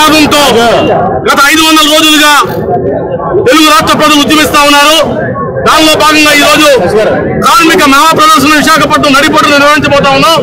నినాదంతో గత ఐదు వందల రోజులుగా తెలుగు రాష్ట్ర ప్రజలు ఉద్యమిస్తా ఉన్నారు దానిలో భాగంగా ఈ రోజు కార్మిక మహా ప్రదర్శన విశాఖపట్నం నడిపట్టును నిర్వహించబోతా ఉన్నాం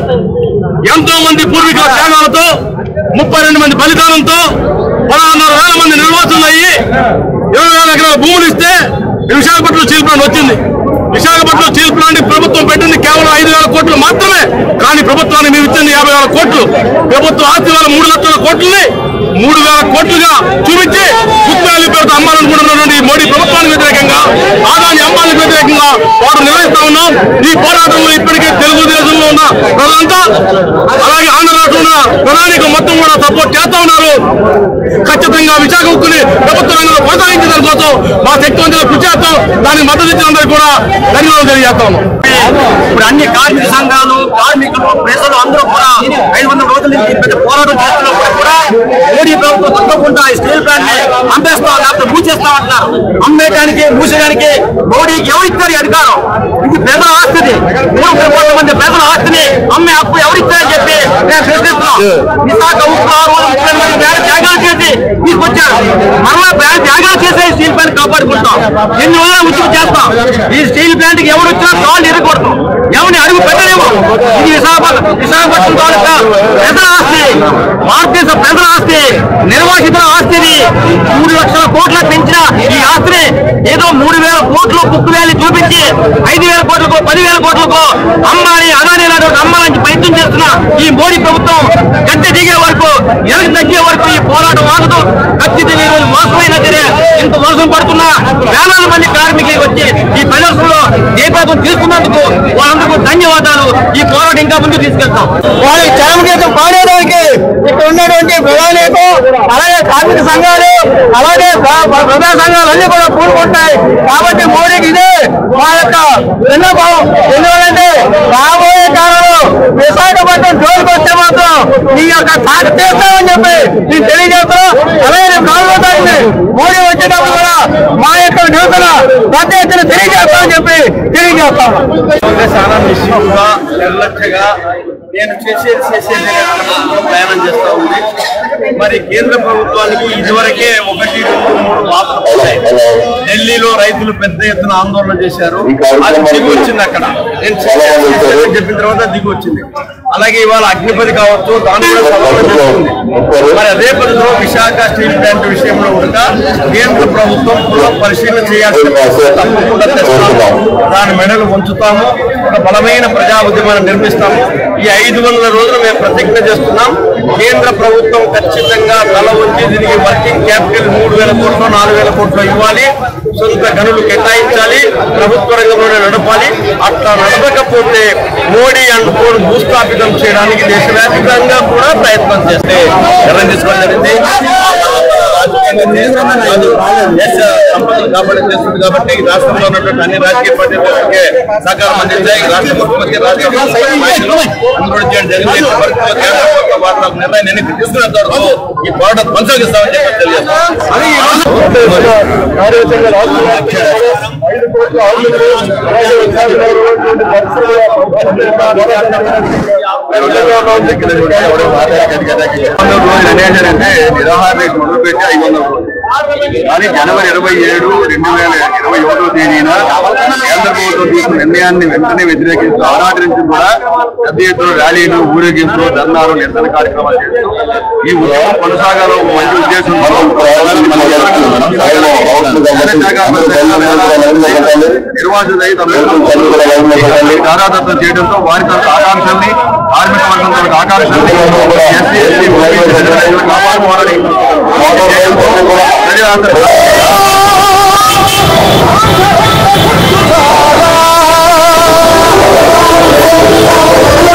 ఎంతో మంది పూర్వీకుల త్యాగాలతో ముప్పై రెండు మంది బలిదానంతో పదహారున్నర వేల మంది నిర్వాచనలు అయ్యి ఇరవై వేల ఎకరాల భూములు ఇస్తే ఈ విశాఖపట్నం స్టీల్ ప్లాంట్ వచ్చింది విశాఖపట్నం స్టీల్ ప్లాంట్ ప్రభుత్వం పెట్టింది కేవలం ఐదు వేల కోట్లు మాత్రమే కానీ ప్రభుత్వానికి మేము ఇచ్చింది యాభై వేల కోట్లు ప్రభుత్వ ఆస్తి వేల మూడు లక్షల కోట్లని మూడు వేల కోట్లుగా చూపించి బుక్ వాల్యూ పేరుతో అమ్మాలనుకుంటున్నటువంటి ఈ మోడీ ప్రభుత్వానికి వ్యతిరేకంగా ఆదాని అమ్మాలకు వ్యతిరేకంగా వారు నిర్వహిస్తా ఉన్నాం ఈ పోరాటంలో ఇప్పటికే తెలుగుదేశంలో ఉన్న ప్రజలంతా అలాగే ఆంధ్ర రాష్ట్రంలో ప్రణాళిక మొత్తం కూడా సపోర్ట్ చేస్తా ఉన్నారు ఖచ్చితంగా విశాఖ ఉక్కుని ప్రభుత్వ రంగంలో కొనసాగించడం కోసం మా శక్తివంతులు కృషి చేస్తాం దానికి మద్దతు ఇచ్చినందుకు కూడా ధన్యవాదాలు తెలియజేస్తాము ఇప్పుడు అన్ని కార్మిక సంఘాలు కార్మికులు ప్రజలు అందరూ కూడా ఐదు వందల రోజుల నుంచి పెద్ద పోరాటం చేస్తున్నప్పుడు కూడా మోడీ ప్రభుత్వం తప్పకుండా ఈ స్టీల్ ప్లాంట్ ని అమ్మేస్తాం లేకపోతే మూసేస్తాం అంటున్నారు అమ్మేయడానికి మూసేయడానికి మోడీకి ఎవరు ఇచ్చారు ఈ అధికారం ఇది ప్రజల ఆస్తిని మూడు కోట్ల మంది ప్రజల ఆస్తిని అమ్మే హక్కు ఎవరు ఇచ్చారని చెప్పి మేము ప్రశ్నిస్తున్నాం విశాఖ ఉప్పు ఆరు వందల ముప్పై మంది వేల త్యాగాలు చేసి తీసుకొచ్చారు మరలా వేల త్యాగాలు చేసే ఈ స్టీల్ ప్లాంట్ కాపాడుకుంటాం ఎన్ని రోజులు ఉద్యమం చేస్తాం ఈ స్టీల్ ప్లాంట్ కి ఎవరు వచ్చినా కాళ్ళు ఎరగకూడదు ఎవరిని అడుగు పెట్టలేము ఇది విశాఖపట్నం విశాఖపట్నం తాలూకా ప్రజల ఆస్తి భారతదేశ ప్రజల ఆస్తి నిర్వాసితుల ఆస్తిని మూడు లక్షల కోట్ల పెంచిన ఈ ఆస్తిని ఏదో మూడు వేల కోట్లు బుక్ వేలు చూపించి ఐదు వేల కోట్లకు పదివేల కోట్లకు అమ్మాని అదాని లాంటి అమ్మాలని ప్రయత్నం చేస్తున్న ఈ మోడీ ప్రభుత్వం గట్టి దిగే వరకు ఎనక తగ్గే వరకు ఈ పోరాటం ఆగదు ఖచ్చితంగా ఈ రోజు మోసమైన సరే ఇంత మోసం పడుతున్నా వేలాది మంది కార్మికులు వచ్చి ఈ ప్రదర్శనలో దీపాతం తీసుకున్నందుకు వాళ్ళందరికీ ధన్యవాదాలు ఈ పోరాటం ఇంకా ముందుకు తీసుకెళ్తాం వాళ్ళ క్షేమగీతం పాడేదానికి ఇక్కడ ఉన్నటువంటి ప్రధానికు అలాగే కార్మిక సంఘాలు అలాగే ప్ర- ప్ర- ప్రజా సంఘాలు అన్ని కూడా పూనుకుంటాయి కాబట్టి మోడీకి ఇదే మా యొక్క విన్నపం ఎందుకంటే రాబోయే కాలంలో విశాఖపట్నం జోలికి వస్తే మాత్రం ఈ యొక్క సాగ తీస్తామని చెప్పి నేను తెలియజేస్తాను అలాగే రేపు నాలుగో తారీఖు మోడీ వచ్చేటప్పుడు కూడా మా యొక్క నిరసన పెద్ద ఎత్తున తెలియజేస్తామని చెప్పి తెలియజేస్తాను చాలా నిశ్చితంగా నిర్లక్ష్యగా నేను చేసేది చేసేది అనే క్రమంలో ప్రయాణం చేస్తా ఉంది మరి కేంద్ర ప్రభుత్వానికి ఇదివరకే ఒకటి రెండు మూడు వార్తలు వచ్చాయి ఢిల్లీలో రైతులు పెద్ద ఎత్తున ఆందోళన చేశారు అది దిగి వచ్చింది అక్కడ నేను చేసేది చేసేది చెప్పిన తర్వాత దిగి వచ్చింది అలాగే ఇవాళ అగ్నిపతి కావచ్చు దాని కూడా సవాలు చేస్తుంది మరి అదే పద్ధతిలో విశాఖ స్టీల్ ప్లాంట్ విషయంలో కూడా కేంద్ర ప్రభుత్వం పునః పరిశీలన చేయాల్సిన పరిస్థితి తప్పకుండా తెస్తాము దాని మెడలు ఉంచుతాము ఒక బలమైన ప్రజా ఉద్యమాన్ని నిర్మిస్తాము ఈ ఐదు వందల రోజులు మేము ప్రతిజ్ఞ చేస్తున్నాం కేంద్ర ప్రభుత్వం ఖచ్చితంగా తల ఉంచి దీనికి వర్కింగ్ క్యాపిటల్ మూడు వేల కోట్లు నాలుగు వేల కోట్లు ఇవ్వాలి సొంత గనులు కేటాయించాలి ప్రభుత్వ రంగంలోనే నడపాలి అట్లా నడపకపోతే మోడీ అండ్ కోడ్ భూస్థాపితం చేయడానికి దేశవ్యాప్తంగా కూడా ప్రయత్నం చేస్తే నిర్ణయం తీసుకోవడం జరిగింది దేశ సంపదలు కాపాడే చేస్తుంది కాబట్టి ఈ రాష్ట్రంలో ఉన్నటువంటి అన్ని రాజకీయ పార్టీలకి సహకారం అందించాయి ఈ రాష్ట్ర ముఖ్యమంత్రి రాజకీయ నాయకులు అందరూ చేయడం జరిగింది ప్రభుత్వ కేంద్ర ప్రభుత్వ వార్తలకు నిర్ణయం ఎన్నిక తీసుకున్న తర్వాత ఈ పోరాటం కొనసాగిస్తామని చెప్పి తెలియజేస్తాం అంటే నిరాహార రేటు మొదలుపెట్టి ఐదు వందల రోజులు కానీ జనవరి ఇరవై ఏడు రెండు వేల ఇరవై ఒకటో తేదీన కేంద్ర ప్రభుత్వం తీసుకున్న నిర్ణయాన్ని వెంటనే వ్యతిరేకిస్తూ ఆనాటి నుంచి కూడా పెద్ద ఎత్తున ర్యాలీలు ఊరేగింపులు ధర్నాలు నిరసన కార్యక్రమాలు చేస్తూ ఈ ఉద్యమం కొనసాగాలో ఒక మంచి ఉద్దేశంతో నిర్వాసిత ధారాదత్తం చేయడంతో వారి తరఫు ఆకాంక్షల్ని కార్మిక వర్గం తరఫు ఆకాంక్షల్ని ఎస్సీ ఎస్టీ ఓబీసీ రిజర్వేషన్లు కాపాడుకోవాలని ప్రజలందరూ ¡Vamos!